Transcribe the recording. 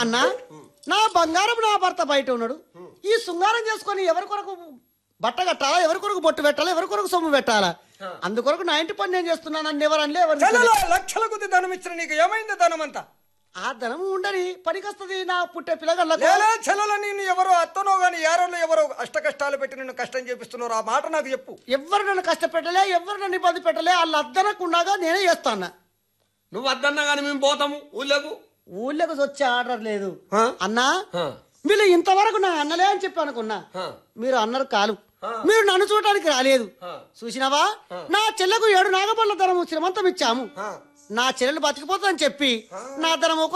అన్నా నా బంగారం నా భర్త బయట ఉన్నాడు ఈ శృంగారం చేసుకొని ఎవరి కొరకు బట్ట కట్టాలా ఎవరి కొరకు బొట్టు పెట్టాలా ఎవరి కొరకు సొమ్ము పెట్టాలా అందుకొరకు నా ఇంటి పని నేను చేస్తున్నాను నన్ను ఎవరని ఎవరు చెల్లలో లక్షల కొద్ది ధనం ఇచ్చిన నీకు ఏమైంది ధనం అంతా ఆ ధనం ఉండని పనికొస్తుంది నా పుట్టే పిల్లగళ్ళకు లేదా చెల్లెల నేను ఎవరో అత్తనో గాని యారోళ్ళు ఎవరో అష్ట కష్టాలు పెట్టి నిన్ను కష్టం చేపిస్తున్నారు ఆ మాట నాకు చెప్పు ఎవరు నన్ను కష్టపెట్టలే ఎవరు నన్ను ఇబ్బంది పెట్టలే వాళ్ళు అద్దనకుండగా నేనే చేస్తాను నువ్వు వద్దన్నా కానీ మేము పోతాము ఊళ్ళకు ఊళ్ళోకి వచ్చే ఆర్డర్ లేదు ఆ? అన్నా ఆ. వీళ్ళు ఇంతవరకు నా అన్నలే అని చెప్పి అనుకున్నా ఆ. మీరు అన్నారు కాలు మీరు నన్ను చూడడానికి రాలేదు ఆ. చూసినావా నా చెల్లెకు ఏడు నాగపళ్ళ ధనం శ్రీమంతం ఇచ్చాము ఆ. నా చెల్లెలు బతికిపోతుందని చెప్పి నా ధనం ఒక